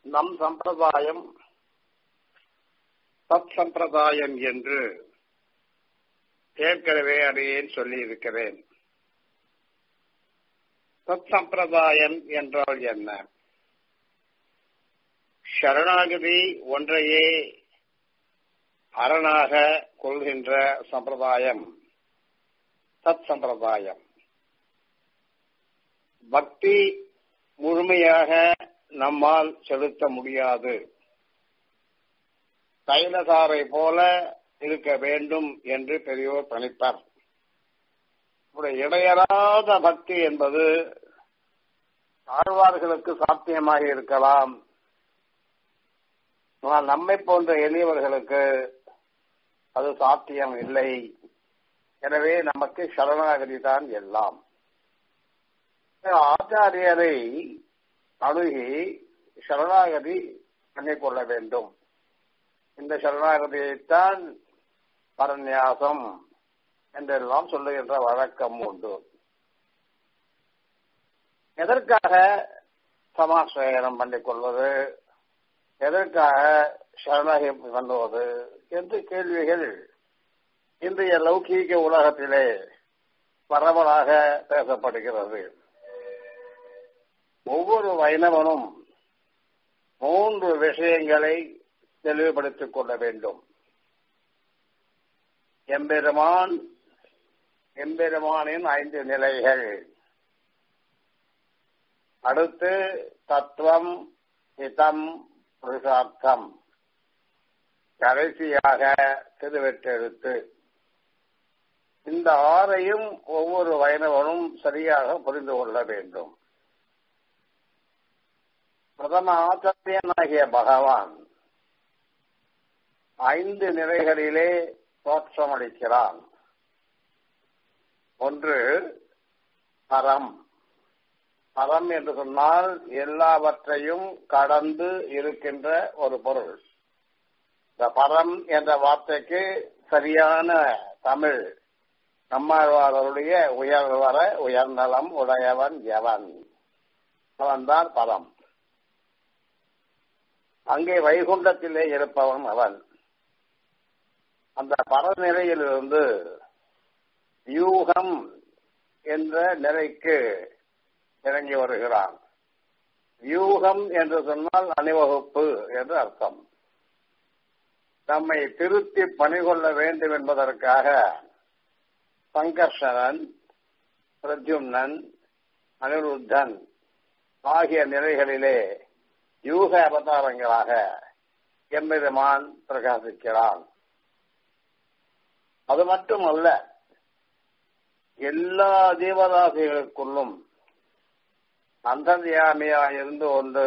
நம் சம்பிரதாயம் சத் சம்பிரதாயம் என்று ஏற்கனவே அதையேன் சொல்லி இருக்கிறேன் சத் சம்பிரதாயம் என்றால் என்ன சரணாகதி ஒன்றையே அரணாக கொள்கின்ற சம்பிரதாயம் சத் சம்பிரதாயம் பக்தி முழுமையாக நம்மால் செலுத்த முடியாது தைலசாரை போல இருக்க வேண்டும் என்று பெரியோர் பணிப்பார் இடையறாத பக்தி என்பது ஆழ்வார்களுக்கு சாத்தியமாக இருக்கலாம் ஆனால் நம்மை போன்ற எளியவர்களுக்கு அது சாத்தியம் இல்லை எனவே நமக்கு சரணாகதி தான் எல்லாம் ஆச்சாரியரை அணுகி சரணாகதி பண்ணிக்கொள்ள வேண்டும் இந்த சரணாகதியைத்தான் பரநியாசம் என்றெல்லாம் சொல்லுகின்ற வழக்கம் உண்டு எதற்காக சமாசிரயனம் பண்ணிக் கொள்வது எதற்காக சரணாகி பண்ணுவது என்று கேள்விகள் இன்றைய லௌகீக உலகத்திலே பரவலாக பேசப்படுகிறது ஒவ்வொரு வைணவனும் மூன்று விஷயங்களை தெளிவுபடுத்திக் கொள்ள வேண்டும் எம்பெருமான் எம்பெருமானின் ஐந்து நிலைகள் அடுத்து தத்துவம் ஹிதம் புருஷார்த்தம் கடைசியாக திருவெற்றெழுத்து இந்த ஆறையும் ஒவ்வொரு வைணவனும் சரியாக புரிந்து கொள்ள வேண்டும் பிரதம ஆச்சாரியனாகிய பகவான் ஐந்து நிலைகளிலே தோற்றமளிக்கிறான் ஒன்று அறம் அறம் என்று சொன்னால் எல்லாவற்றையும் கடந்து இருக்கின்ற ஒரு பொருள் இந்த பரம் என்ற வார்த்தைக்கு சரியான தமிழ் நம்மாழ்வார்களுடைய உயர்வர உயர்நலம் உடையவன் எவன் அவன்தான் பரம் அங்கே வைகுண்டத்திலே இருப்பவன் அவன் அந்த பரநிலையிலிருந்து வியூகம் என்ற நிலைக்கு இறங்கி வருகிறான் வியூகம் என்று சொன்னால் அணிவகுப்பு என்று அர்த்தம் நம்மை திருத்தி பணிகொள்ள வேண்டும் என்பதற்காக சங்கர்ஷனன் பிரத்யும்னன் அனிருத்தன் ஆகிய நிலைகளிலே யூக அவதாரங்களாக எம்பெருமான் பிரகாசிக்கிறான் அது மட்டுமல்ல எல்லா ஜீவராசிகளுக்குள்ளும் அந்தர்யாமியா இருந்து கொண்டு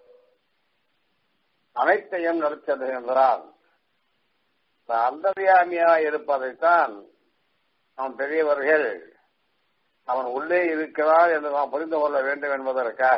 அனைத்தையும் நடத்துகின்றான் அந்தர்யாமியா இருப்பதைத்தான் நம் பெரியவர்கள் அவன் உள்ளே இருக்கிறான் என்று நாம் புரிந்து கொள்ள வேண்டும் என்பதற்காக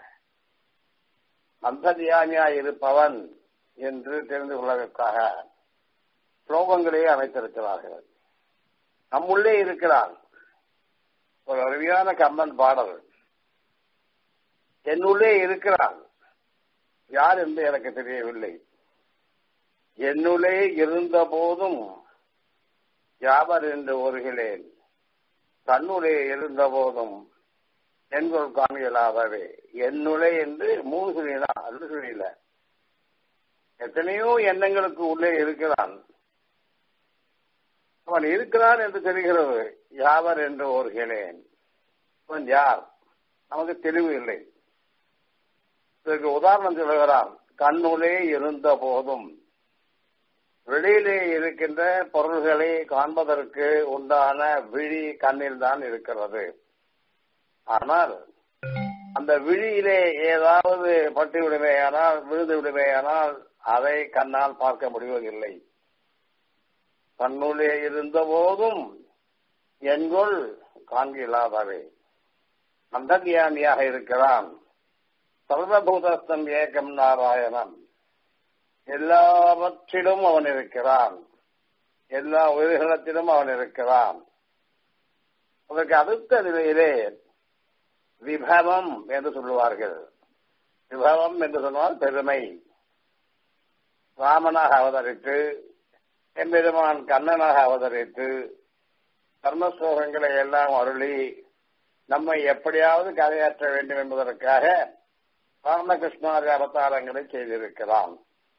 அந்தர்யாமியா இருப்பவன் என்று தெரிந்து கொள்வதற்காக ஸ்லோகங்களே அமைத்திருக்கிறார்கள் நம்முள்ளே இருக்கிறான் ஒரு அருமையான கம்மன் பாடல் என்னுள்ளே இருக்கிறான் யார் என்று எனக்கு தெரியவில்லை என்னுள்ளே இருந்த போதும் யாவர் என்று ஒருகிறேன் தன்னுடைய இருந்த போதும் என்கொள் காண்களாகவே என்னுளே என்று மூணு சொல்லிதான் அது சொல்லல எத்தனையோ எண்ணங்களுக்கு உள்ளே இருக்கிறான் அவன் இருக்கிறான் என்று தெரிகிறது யாவர் என்று ஓர்கிறேன் அவன் யார் நமக்கு தெளிவு இல்லை இதற்கு உதாரணம் சொல்லுகிறான் கண்ணுலே இருந்த போதும் வெளியிலே இருக்கின்ற பொருள்களை காண்பதற்கு உண்டான விழி கண்ணில் தான் இருக்கிறது ஆனால் அந்த விழியிலே ஏதாவது பட்டு விடுமையானால் விழுந்து விடுமையானால் அதை கண்ணால் பார்க்க முடிவதில்லை கண்ணுலே இருந்த போதும் என்கொள் காண்கிலாதவை அந்தர்யாமியாக இருக்கிறான் சர்வபூதஸ்தம் ஏகம் நாராயணன் எல்லாவற்றிலும் அவன் இருக்கிறான் எல்லா உயிர்களிடத்திலும் அவன் இருக்கிறான் அதற்கு அடுத்த நிலையிலே விபவம் என்று சொல்லுவார்கள் விபவம் என்று சொன்னால் பெருமை ராமனாக அவதரித்து எம்பெருமான் கண்ணனாக அவதரித்து கர்மஸ்லோகங்களை எல்லாம் அருளி நம்மை எப்படியாவது கரையாற்ற வேண்டும் என்பதற்காக ராமகிருஷ்ணாதி அவதாரங்களை செய்திருக்கிறான்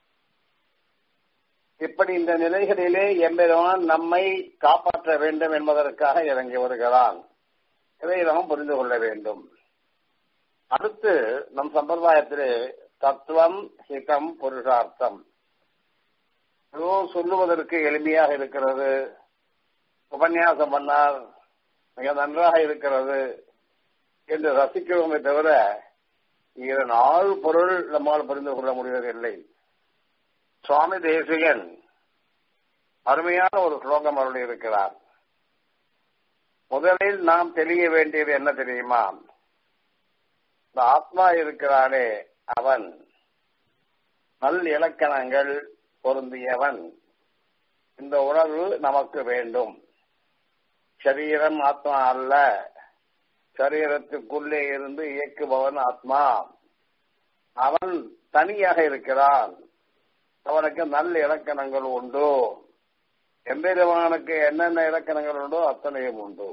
இப்படி இந்த நிலைகளிலே எம்பெருமான் நம்மை காப்பாற்ற வேண்டும் என்பதற்காக இறங்கி வருகிறான் இதை நாம் புரிந்து கொள்ள வேண்டும் அடுத்து நம் சம்பிரதாயத்திலே தத்துவம் ஹிதம் புருஷார்த்தம் ஏதோ சொல்லுவதற்கு எளிமையாக இருக்கிறது உபன்யாசம் பண்ணால் மிக நன்றாக இருக்கிறது என்று ரசிக்கிறோமே தவிர இதன் ஆள் பொருள் நம்மால் புரிந்து கொள்ள முடிவதில்லை சுவாமி தேசிகன் அருமையான ஒரு ஸ்லோகம் அருள் இருக்கிறார் முதலில் நாம் தெரிய வேண்டியது என்ன தெரியுமா இந்த ஆத்மா இருக்கிறானே அவன் நல் இலக்கணங்கள் பொருந்தியவன் இந்த உணர்வு நமக்கு வேண்டும் சரீரம் ஆத்மா அல்ல சரீரத்துக்குள்ளே இருந்து இயக்குபவன் ஆத்மா அவன் தனியாக இருக்கிறான் அவனுக்கு நல்ல இலக்கணங்கள் உண்டு எம்பெருமானுக்கு என்னென்ன இலக்கணங்கள் உண்டோ அத்தனையும் உண்டு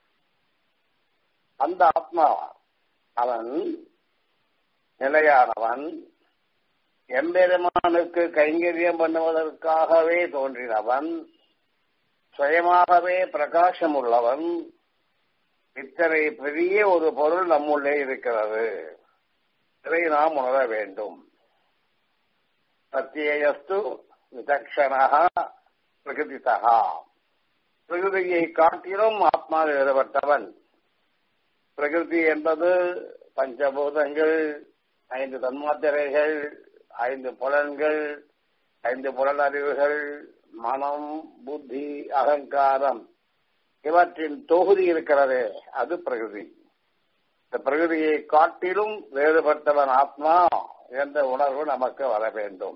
அந்த ஆத்மா அவன் நிலையானவன் எம்பெருமானுக்கு கைங்கரியம் பண்ணுவதற்காகவே தோன்றினவன் சுயமாகவே பிரகாசம் உள்ளவன் இத்தனை பெரிய ஒரு பொருள் நம்முள்ளே இருக்கிறது இதை நாம் உணர வேண்டும் சத்தியஸ்து விதக்ஷணா பிரகிருதிதா பிரகிருதியை காட்டிலும் ஆத்மா வேறுபட்டவன் பிரகிருதி என்பது பஞ்சபூதங்கள் ஐந்து தன்மாத்திரைகள் ஐந்து புலன்கள் ஐந்து புலன் அறிவுகள் மனம் புத்தி அகங்காரம் இவற்றின் தொகுதி இருக்கிறதே அது பிரகிருதி இந்த பிரகிருதியை காட்டிலும் வேறுபட்டவன் ஆத்மா என்ற உணர்வு நமக்கு வர வேண்டும்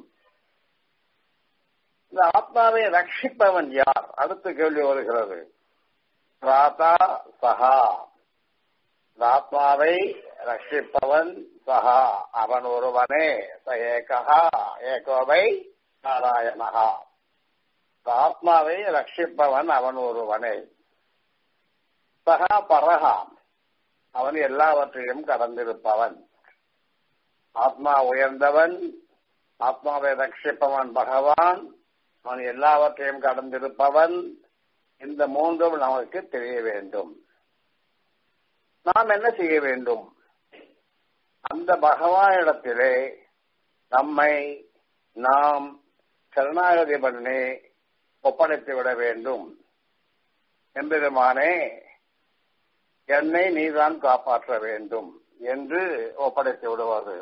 இந்த ஆத்மாவை ரட்சிப்பவன் யார் அடுத்த கேள்வி வருகிறது ராதா சஹா இந்த ஆத்மாவை ரட்சிப்பவன் சஹா அவன் ஒருவனே ச ஏகா ஏகோவை நாராயணகா ஆத்மாவை ரட்சிப்பவன் அவன் ஒருவனே சகா பரகா அவன் எல்லாவற்றையும் கடந்திருப்பவன் ஆத்மா உயர்ந்தவன் ஆத்மாவை ரட்சிப்பவன் பகவான் அவன் எல்லாவற்றையும் கடந்திருப்பவன் இந்த மூன்றும் நமக்கு தெரிய வேண்டும் நாம் என்ன செய்ய வேண்டும் அந்த பகவானிடத்திலே நம்மை நாம் சரணாகதி பண்ணி ஒப்படைத்து விட வேண்டும் எம்பெருமானே என்னை நீதான் காப்பாற்ற வேண்டும் என்று ஒப்படைத்து விடுவது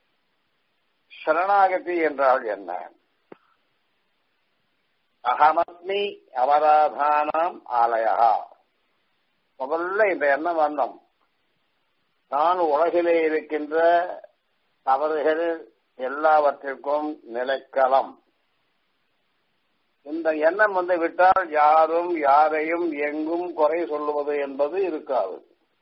சரணாகதி என்றால் என்ன அகமஸ்மி அவராதானாம் ஆலயா முதல்ல இந்த எண்ணம் வந்தோம் நான் உலகிலே இருக்கின்ற தவறுகள் எல்லாவற்றிற்கும் நிலைக்களம் இந்த எண்ணம் வந்து விட்டால் யாரும் யாரையும் எங்கும் குறை சொல்லுவது என்பது இருக்காது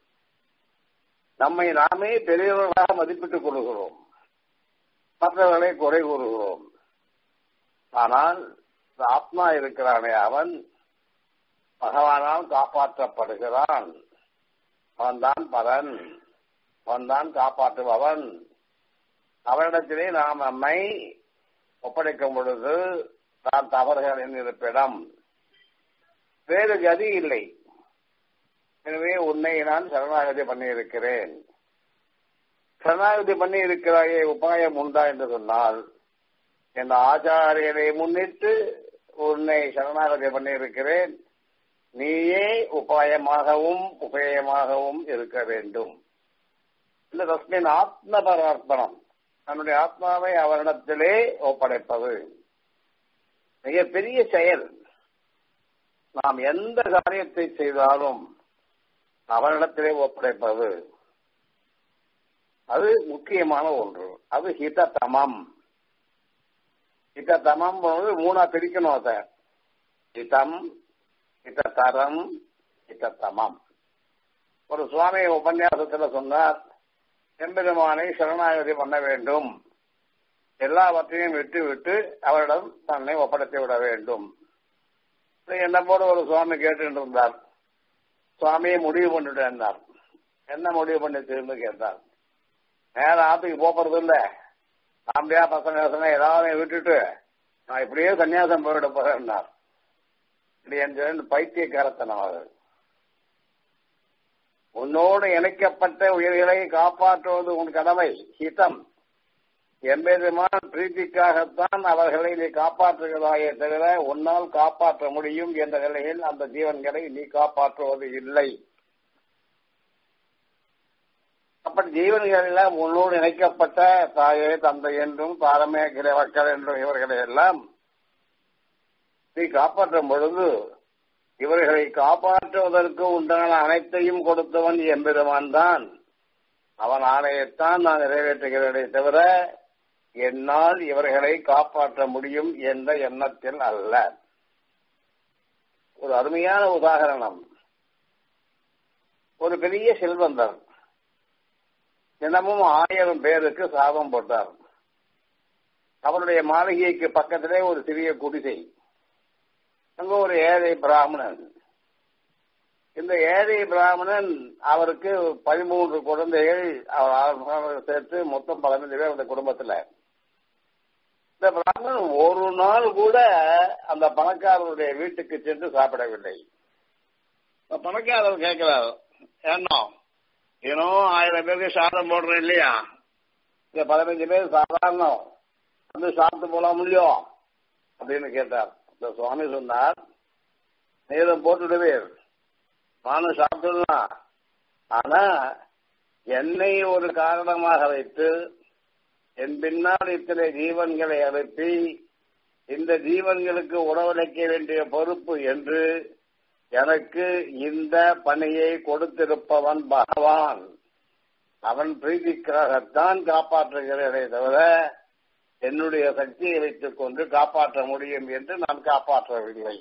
நம்மை நாமே பெரியவர்களாக மதிப்பிட்டுக் கொள்கிறோம் மற்றவர்களை குறை கூறுகிறோம் ஆனால் ஆத்மா இருக்கிறானே அவன் பகவானால் காப்பாற்றப்படுகிறான் அவன்தான் பலன் அவன்தான் காப்பாற்றுபவன் அவனிடத்திலே நாம் நம்மை ஒப்படைக்கும் பொழுது நான் தவறுகளின் இருப்பிடம் வேறு கதி இல்லை எனவே உன்னை நான் சரணாகதி பண்ணியிருக்கிறேன் சரணாகதி பண்ணி இருக்கிறாயே உபாயம் உண்டா என்று சொன்னால் என் ஆச்சாரியரை முன்னிட்டு உன்னை சரணாகதி பண்ணியிருக்கிறேன் நீயே உபாயமாகவும் உபயமாகவும் இருக்க வேண்டும் இந்த தஸ்மின் ஆத்ம பரார்ப்பணம் தன்னுடைய ஆத்மாவை அவரிடத்திலே ஒப்படைப்பது மிகப்பெரிய செயல் நாம் எந்த காரியத்தை செய்தாலும் அவரிடத்திலே ஒப்படைப்பது அது முக்கியமான ஒன்று அது ஹிததமம் ஹிததமம் மூணா பிரிக்கணும் அத ஹிதம் ஹிததரம் ஹிததமம் ஒரு சுவாமி உபன்யாசத்துல சொன்னார் எம்பெருமானை சரணாகதி பண்ண வேண்டும் எல்லாவற்றையும் விட்டு விட்டு அவரிடம் தன்னை ஒப்படைத்து விட வேண்டும் என்ன போல ஒரு சுவாமி கேட்டு இருந்தார் சுவாமியை முடிவு பண்ணிட்டு இருந்தார் என்ன முடிவு பண்ணி திரும்ப கேட்டார் நேரம் ஆத்துக்கு போறது இல்ல ஆம்பியா பசங்க பசங்க ஏதாவது விட்டுட்டு நான் இப்படியே சன்னியாசம் போயிட போறேன்னார் இப்படி என் பைத்தியக்காரத்தனம் அது உன்னோடு இணைக்கப்பட்ட உயிர்களை காப்பாற்றுவது உன் கடமை ஹிதம் எம்பெருமான் பிரீத்திக்காகத்தான் அவர்களை நீ காப்பாற்றுகிறாயே தவிர உன்னால் காப்பாற்ற முடியும் என்ற நிலையில் அந்த ஜீவன்களை நீ காப்பாற்றுவது இல்லை அப்படி ஜீவன்கள் உன்னோடு இணைக்கப்பட்ட தாயே தந்தை என்றும் தாரமே கிரவக்கள் என்றும் இவர்களை எல்லாம் நீ காப்பாற்றும் பொழுது இவர்களை காப்பாற்றுவதற்கு உண்டான அனைத்தையும் கொடுத்தவன் எம்பெருமான் தான் அவன் ஆணையத்தான் நான் நிறைவேற்றுகிறேனே தவிர என்னால் இவர்களை காப்பாற்ற முடியும் என்ற எண்ணத்தில் அல்ல ஒரு அருமையான உதாகரணம் ஒரு பெரிய செல்வந்தர் தினமும் ஆயிரம் பேருக்கு சாபம் போட்டார் அவருடைய மாளிகைக்கு பக்கத்திலே ஒரு சிறிய குடிசை அங்க ஒரு ஏழை பிராமணன் இந்த ஏழை பிராமணன் அவருக்கு பதிமூன்று குழந்தைகள் அவர் சேர்த்து மொத்தம் பதினஞ்சு பேர் அந்த குடும்பத்துல இந்த பிராமணன் ஒரு நாள் கூட அந்த பணக்காரருடைய வீட்டுக்கு சென்று சாப்பிடவில்லை பணக்காரர் கேட்கிறார் ஏன்னா ஏனோ ஆயிரம் பேருக்கு சாதம் போடுறேன் இல்லையா இந்த பதினஞ்சு பேர் சாதாரணம் வந்து சாப்பிட்டு போலாம் இல்லையோ அப்படின்னு கேட்டார் இந்த சுவாமி சொன்னார் நீதம் போட்டுடுவீர் நானும் சாப்பிட்டுடலாம் ஆனா என்னை ஒரு காரணமாக வைத்து என் பின்னால் இத்தனை ஜீவன்களை அனுப்பி இந்த ஜீவன்களுக்கு உணவளிக்க வேண்டிய பொறுப்பு என்று எனக்கு இந்த பணியை கொடுத்திருப்பவன் பகவான் அவன் பிரீதிக்காகத்தான் காப்பாற்றுகிறேனே தவிர என்னுடைய சக்தியை வைத்துக் கொண்டு காப்பாற்ற முடியும் என்று நான் காப்பாற்றவில்லை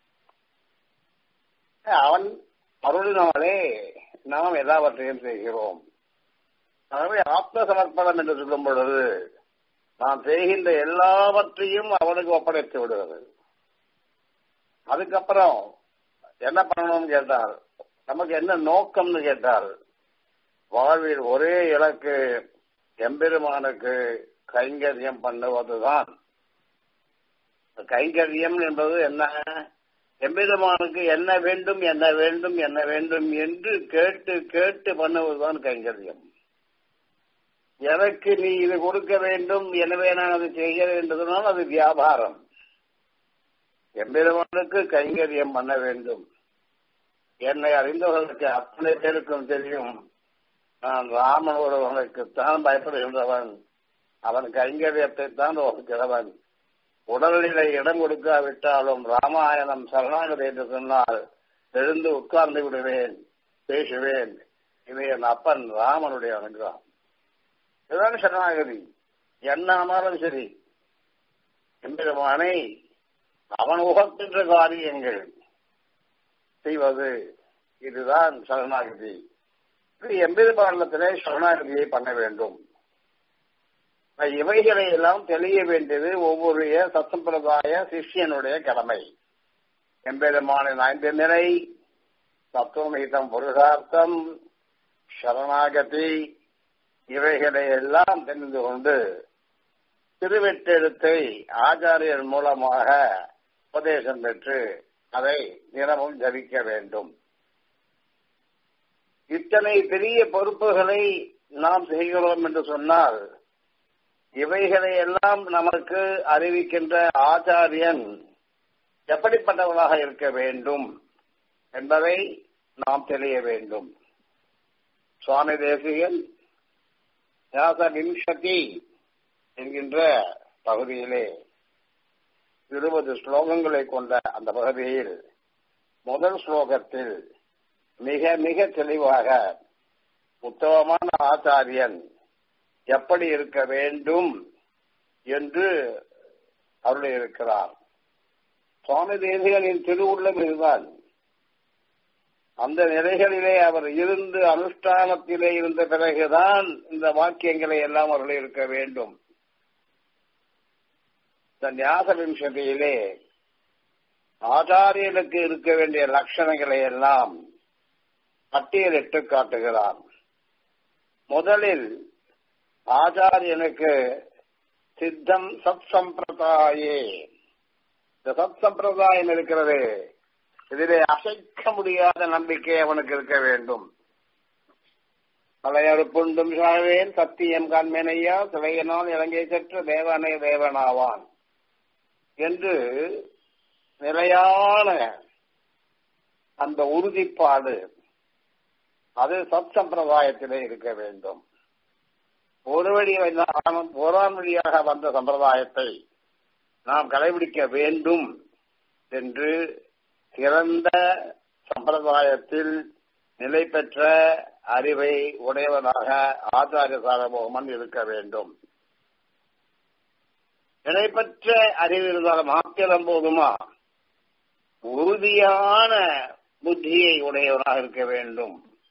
அவன் அருளினாலே நாம் எல்லாவற்றையும் செய்கிறோம் ஆகவே ஆத்ம சமர்ப்பணம் என்று சொல்லும் பொழுது நாம் செய்கின்ற எல்லாவற்றையும் அவனுக்கு ஒப்படைத்து விடுவது அதுக்கப்புறம் என்ன பண்ணணும்னு கேட்டார் நமக்கு என்ன நோக்கம்னு கேட்டார் வாழ்வில் ஒரே இலக்கு எம்பெருமானுக்கு கைங்கரியம் பண்ணுவதுதான் கைங்கரியம் என்பது என்ன எம்பெருமானுக்கு என்ன வேண்டும் என்ன வேண்டும் என்ன வேண்டும் என்று கேட்டு கேட்டு பண்ணுவதுதான் கைங்கரியம் எனக்கு நீ இது கொடுக்க வேண்டும் எனவே நான் அதை செய்ய வேண்டுமானால் அது வியாபாரம் எம்பெருமானுக்கு கைங்கரியம் பண்ண வேண்டும் என்னை அறிந்தவர்களுக்கு அத்தனை பேருக்கும் தெரியும் நான் ராமன் ஒருவனுக்குத்தான் பயப்படுகின்றவன் அவன் கைங்கரியத்தை தான் வகுக்கிறவன் உடல்நிலை இடம் கொடுக்காவிட்டாலும் ராமாயணம் சரணாகதி என்று சொன்னால் எழுந்து உட்கார்ந்து விடுவேன் பேசுவேன் இது என் அப்பன் ராமனுடைய அனுகிரகம் இதுதான் சரணாகதி என்ன ஆனாலும் சரி எம்பெருமானை அவன் உகக்கின்ற காரியங்கள் செய்வது இதுதான் சரணாகதி இது எம்பெருமானத்திலே சரணாகதியை பண்ண வேண்டும் இவைகளை எல்லாம் தெளிய வேண்டியது ஒவ்வொரு சத்தம்பிரதாய சிஷ்யனுடைய கடமை எம்பெருமானின் ஐந்து நிலை தத்துவமிதம் புருஷார்த்தம் சரணாகதி இவைகளை எல்லாம் தெரிந்து கொண்டு திருவெட்டெழுத்தை ஆச்சாரியர் மூலமாக உபதேசம் பெற்று அதை தினமும் ஜபிக்க வேண்டும் இத்தனை பெரிய பொறுப்புகளை நாம் செய்கிறோம் என்று சொன்னால் இவைகளை எல்லாம் நமக்கு அறிவிக்கின்ற ஆச்சாரியன் எப்படிப்பட்டவனாக இருக்க வேண்டும் என்பதை நாம் தெரிய வேண்டும் சுவாமி தேசியன் விம்சதி என்கின்ற பகுதியிலே இருபது ஸ்லோகங்களை கொண்ட அந்த பகுதியில் முதல் ஸ்லோகத்தில் மிக மிக தெளிவாக உத்தமமான ஆச்சாரியன் எப்படி இருக்க வேண்டும் என்று அருளி இருக்கிறார் சுவாமி தேசிகனின் திருவுள்ளம் இதுதான் அந்த நிலைகளிலே அவர் இருந்து அனுஷ்டானத்திலே இருந்த பிறகுதான் இந்த வாக்கியங்களை எல்லாம் அவர்கள் இருக்க வேண்டும் இந்த ஞாச விம்சதியிலே ஆச்சாரியனுக்கு இருக்க வேண்டிய லட்சணங்களை எல்லாம் பட்டியலிட்டு காட்டுகிறார் முதலில் ஆச்சாரியனுக்கு சித்தம் சத் சம்பிரதாயே இந்த சத் சம்பிரதாயம் இருக்கிறது இதிலே அசைக்க முடியாத நம்பிக்கை அவனுக்கு இருக்க வேண்டும் பழையறுப்புண்டும் சாவேன் சத்தியம் காண்மேனையா சிலையனால் இலங்கை சற்று தேவனை தேவனாவான் என்று நிலையான அந்த உறுதிப்பாடு அது சத் சம்பிரதாயத்திலே இருக்க வேண்டும் ஒரு வழி புறான் வழியாக வந்த சம்பிரதாயத்தை நாம் கடைபிடிக்க வேண்டும் என்று சிறந்த சம்பிரதாயத்தில் நிலை பெற்ற அறிவை உடையவனாக ஆச்சாரிய சாரபோகமன் இருக்க வேண்டும் நிலை பெற்ற அறிவு இருந்தால் மாத்திரம் போதுமா உறுதியான புத்தியை உடையவனாக இருக்க வேண்டும்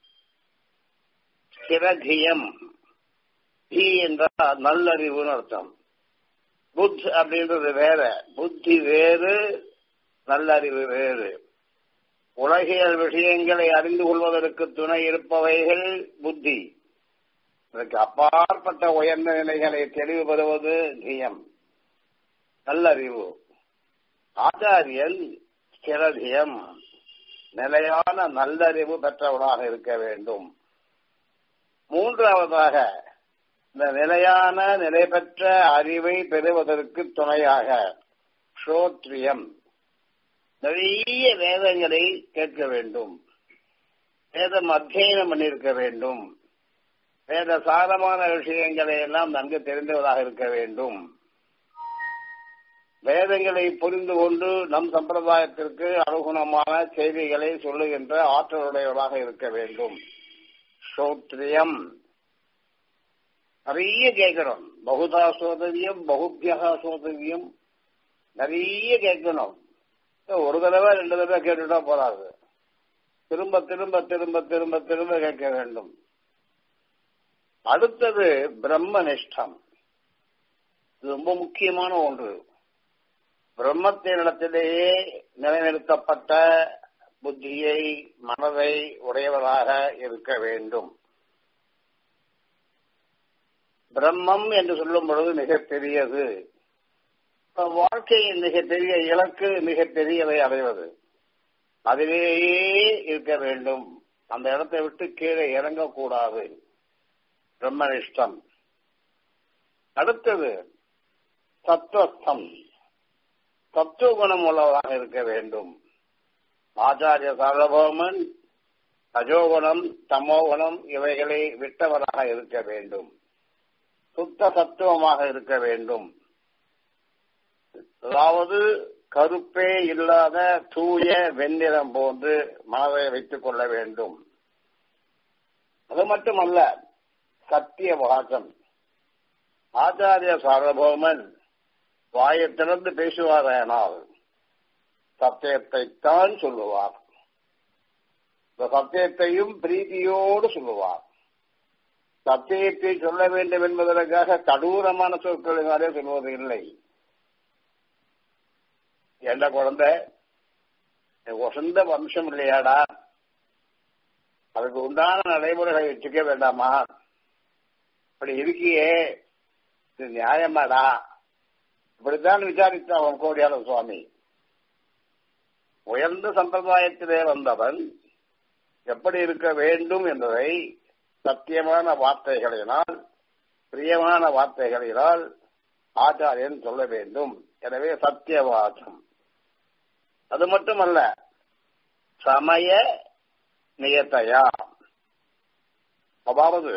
சிறகியம் தி என்றால் நல்லறிவுன்னு அர்த்தம் புத் அப்படின்றது வேற புத்தி வேறு நல்லறிவு வேறு உலகியல் விஷயங்களை அறிந்து கொள்வதற்கு துணை இருப்பவைகள் புத்தி இதற்கு அப்பாற்பட்ட உயர்ந்த நிலைகளை தெளிவு பெறுவது தியம் நல்லறிவு ஆச்சாரியன் ஸ்திரதியம் நிலையான நல்லறிவு பெற்றவனாக இருக்க வேண்டும் மூன்றாவதாக இந்த நிலையான நிலை பெற்ற அறிவை பெறுவதற்கு துணையாக ஸ்ரோத்ரியம் நிறைய வேதங்களை கேட்க வேண்டும் வேதம் அத்தியனம் பண்ணியிருக்க வேண்டும் வேத சாரமான விஷயங்களை எல்லாம் நன்கு தெரிந்தவராக இருக்க வேண்டும் வேதங்களை புரிந்து கொண்டு நம் சம்பிரதாயத்திற்கு அனுகுணமான செய்திகளை சொல்லுகின்ற ஆற்றலுடையவராக இருக்க வேண்டும் ஸ்ரோத்ரியம் நிறைய கேட்கணும் பகுதா சோதவியம் பகுபியகா சோதவியம் நிறைய கேட்கணும் ஒரு தடவை ரெண்டு தடவை கேட்டுட்டா போறாது திரும்ப திரும்ப திரும்ப திரும்ப திரும்ப கேட்க வேண்டும் அடுத்தது பிரம்மனிஷ்டம் இது ரொம்ப முக்கியமான ஒன்று பிரம்மத்தினிடத்திலேயே நிலைநிறுத்தப்பட்ட புத்தியை மனதை உடையவராக இருக்க வேண்டும் பிரம்மம் என்று சொல்லும் பொழுது மிகப்பெரியது வாழ்க்கையின் மிகப்பெரிய இலக்கு மிகப்பெரியதை அடைவது அதிலேயே இருக்க வேண்டும் அந்த இடத்தை விட்டு கீழே இறங்கக்கூடாது பிரம்மனிஷ்டம் அடுத்தது தத்துவஸ்தம் தத்துவ குணம் உள்ளவராக இருக்க வேண்டும் ஆச்சாரிய சாரபோமன் ரஜோகுணம் தமோகுணம் இவைகளை விட்டவராக இருக்க வேண்டும் சுத்த தத்துவமாக இருக்க வேண்டும் அதாவது கருப்பே இல்லாத தூய வெண்ணிறம் போன்று மனதை வைத்துக் கொள்ள வேண்டும் அது மட்டுமல்ல சத்திய வாசம் ஆச்சாரிய சாரபோமன் வாயை திறந்து பேசுவாரானால் சத்தியத்தைத்தான் சொல்லுவார் இந்த சத்தியத்தையும் பிரீதியோடு சொல்லுவார் சத்தியத்தை சொல்ல வேண்டும் என்பதற்காக கடூரமான சொற்களினாலே சொல்வது இல்லை எந்த குழந்தை வசந்த வம்சம் இல்லையாடா அதுக்கு உண்டான நடைமுறைகளை வச்சுக்க வேண்டாமா அப்படி இருக்கியே இது நியாயமாடா இப்படித்தான் விசாரித்தான் அவன் கோடியாள சுவாமி உயர்ந்த சம்பிரதாயத்திலே வந்தவன் எப்படி இருக்க வேண்டும் என்பதை சத்தியமான வார்த்தைகளினால் பிரியமான வார்த்தைகளினால் ஆச்சாரியன் சொல்ல வேண்டும் எனவே சத்தியவாதம் அது மட்டுமல்ல சமய நியத்தையா அதாவது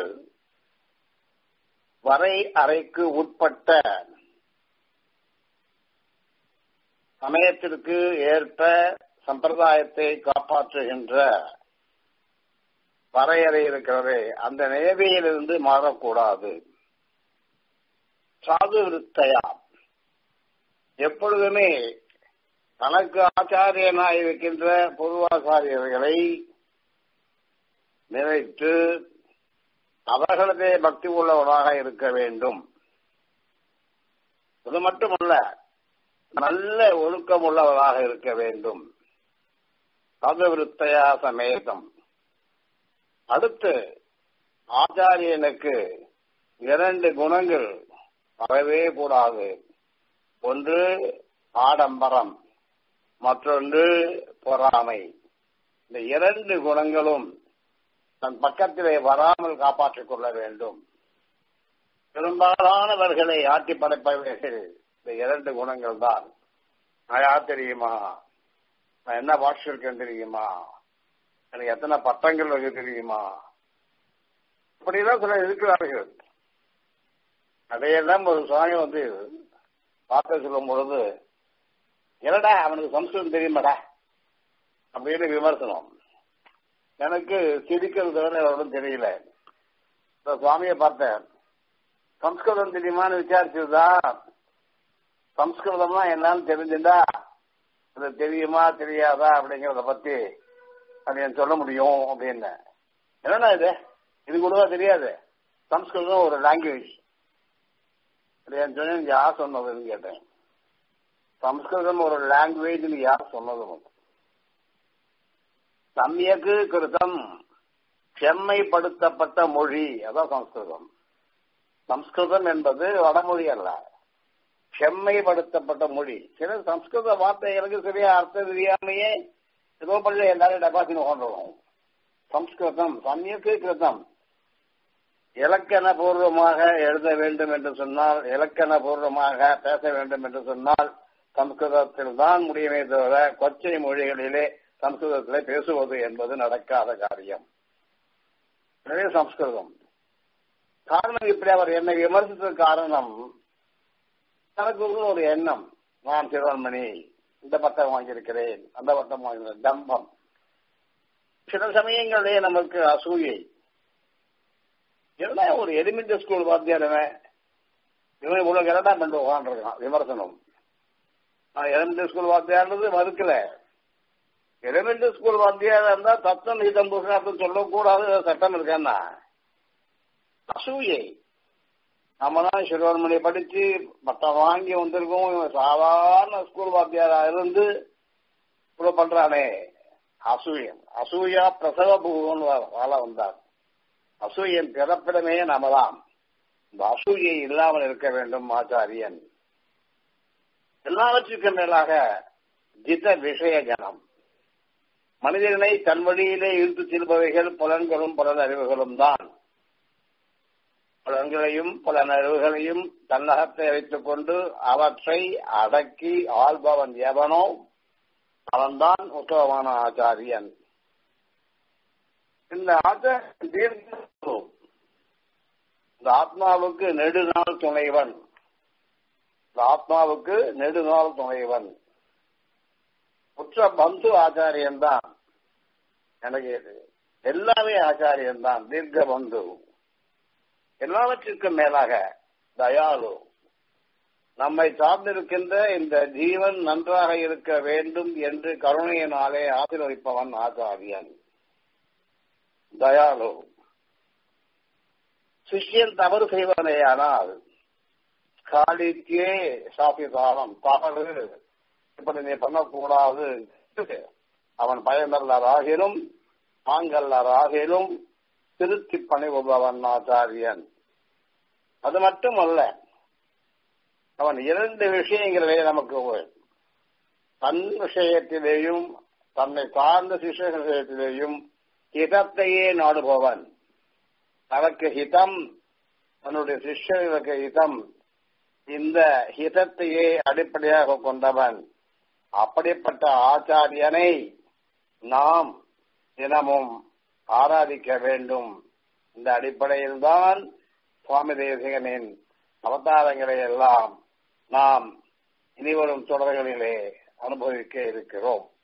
வரை அறைக்கு உட்பட்ட சமயத்திற்கு ஏற்ப சம்பிரதாயத்தை காப்பாற்றுகின்ற வரையறை இருக்கிறது அந்த நியதியிலிருந்து மாறக்கூடாது சாது விருத்தையா எப்பொழுதுமே தனக்கு ஆச்சாரியனாய் இருக்கின்ற பொதுவாச்சாரியர்களை நினைத்து அவர்களதே பக்தி உள்ளவராக இருக்க வேண்டும் அது மட்டுமல்ல நல்ல ஒழுக்கம் உள்ளவராக இருக்க வேண்டும் பதவிருத்தையா சமேதம் அடுத்து ஆச்சாரியனுக்கு இரண்டு குணங்கள் வரவே கூடாது ஒன்று ஆடம்பரம் மற்றொன்று பொறாமை இந்த இரண்டு குணங்களும் தன் பக்கத்திலே வராமல் காப்பாற்றிக் கொள்ள வேண்டும் பெரும்பாலானவர்களை ஆட்டி படைப்பவர்கள் இந்த இரண்டு குணங்கள் தான் நான் யார் தெரியுமா நான் என்ன பாஷை இருக்கேன் தெரியுமா எனக்கு எத்தனை பட்டங்கள் இருக்கு தெரியுமா இப்படிலாம் சில இருக்கிறார்கள் அதையெல்லாம் ஒரு சுவாமி வந்து பார்த்து சொல்லும் பொழுது என்னடா அவனுக்கு சம்ஸ்கிருதம் தெரியுமாடா அப்படின்னு விமர்சனம் எனக்கு சிரிக்கிறது தவிர அவரும் தெரியல இந்த சுவாமியை பார்த்தேன் சம்ஸ்கிருதம் தெரியுமான்னு விசாரிச்சதுதா சம்ஸ்கிருதம்னா என்னன்னு தெரிஞ்சுட்டா அது தெரியுமா தெரியாதா அப்படிங்கறத பத்தி அது எனக்கு சொல்ல முடியும் அப்படின்னு என்னன்னா இது இது கூட தெரியாது சம்ஸ்கிருதம் ஒரு லாங்குவேஜ் என் சொன்ன யார் சொன்னதுன்னு கேட்டேன் சம்ஸ்கிருதம் ஒரு லாங்குவேஜ்னு யார் சொன்னது சமயக்கு கிருதம் செம்மைப்படுத்தப்பட்ட மொழி அதான் சம்ஸ்கிருதம் சம்ஸ்கிருதம் என்பது வடமொழி அல்ல செம்மைப்படுத்தப்பட்ட மொழி சில சம்ஸ்கிருத வார்த்தைகளுக்கு சரியா அர்த்தம் தெரியாமையே ஏதோ பண்ணி எல்லாரும் டெபாசிட் கொண்டுருவோம் சம்ஸ்கிருதம் சமயக்கு கிருதம் இலக்கண பூர்வமாக எழுத வேண்டும் என்று சொன்னால் இலக்கண பூர்வமாக பேச வேண்டும் என்று சொன்னால் சம்ஸ்கிருதத்தில் தான் முடியுமே தவிர கொச்சை மொழிகளிலே சம்ஸ்கிருதத்திலே பேசுவது என்பது நடக்காத காரியம் எனவே சம்ஸ்கிருதம் காரணம் இப்படி அவர் என்னை விமர்சித்தது காரணம் தனக்கு ஒரு எண்ணம் நான் சிறுவன்மணி இந்த பட்டம் வாங்கியிருக்கிறேன் அந்த பட்டம் வாங்கியிருக்கிறேன் தம்பம் சில சமயங்களிலே நமக்கு அசூயை என்ன ஒரு எலிமெண்டரி ஸ்கூல் வாத்தியாரவன் இவன் இவ்வளவு கரெக்டா பண்ணிட்டு உட்காந்துருக்கான் விமர்சனம் நான் எலிமெண்டரி ஸ்கூல் வாத்தியார்ன்றது மறுக்கல எலிமெண்டரி ஸ்கூல் வாத்தியாரா இருந்தா தத்தம் நீதம் புருஷார்த்தம் சொல்லக்கூடாது சட்டம் இருக்கான்னா அசூயை நம்ம தான் சிறுவன்மணி படிச்சு பட்டம் வாங்கி வந்திருக்கோம் சாதாரண ஸ்கூல் வாத்தியாரா இருந்து இவ்வளவு பண்றானே அசூயம் அசூயா பிரசவ பூவன் வாழ வந்தார் அசூயன் பிறப்பிடமே நமதான் இந்த அசூயை இல்லாமல் இருக்க வேண்டும் ஆச்சாரியன் எல்லாவற்றுக்கும் மேலாக ஜித விஷய ஜனம் மனிதனை தன் வழியிலே இழுத்து செல்பவைகள் புலன்களும் புலனறிவுகளும் தான் புலன்களையும் புலனறிவுகளையும் தன்னகத்தை வைத்துக் கொண்டு அவற்றை அடக்கி ஆள்பவன் எவனோ அவன்தான் உத்தவமான ஆச்சாரியன் இந்த ஆச்சாரியன் இந்த ஆத்மாவுக்கு நெடுநாள் துணைவன் இந்த ஆத்மாவுக்கு நெடுநாள் துணைவன் உற்ற பந்து ஆச்சாரியன் தான் எனக்கு எல்லாமே ஆச்சாரியன் தான் தீர்க்க பந்து எல்லாவற்றிற்கும் மேலாக தயாலு நம்மை சார்ந்திருக்கின்ற இந்த ஜீவன் நன்றாக இருக்க வேண்டும் என்று கருணையினாலே ஆசீர்வதிப்பவன் ஆச்சாரியன் தயாலு சிஷ்யன் தவறு செய்வனேயானால் காலிக்கே சாப்பிதானம் தவறு இப்படி நீ பண்ணக்கூடாது அவன் பயனல்லராகிலும் ஆங்கல்லராகிலும் திருத்தி பணிபவன் ஆச்சாரியன் அது மட்டுமல்ல அவன் இரண்டு விஷயங்களிலே நமக்கு தன் விஷயத்திலேயும் தன்னை சார்ந்த சிஷ்ய விஷயத்திலேயும் ஹிதத்தையே நாடுபவன் தனக்கு ஹிதம் தன்னுடைய சிஷ்யர்களுக்கு ஹிதம் இந்த ஹிதத்தையே அடிப்படையாக கொண்டவன் அப்படிப்பட்ட ஆச்சாரியனை நாம் தினமும் ஆராதிக்க வேண்டும் இந்த அடிப்படையில் தான் சுவாமி தேசிகனின் அவதாரங்களை எல்லாம் நாம் இனிவரும் தொடர்களிலே அனுபவிக்க இருக்கிறோம்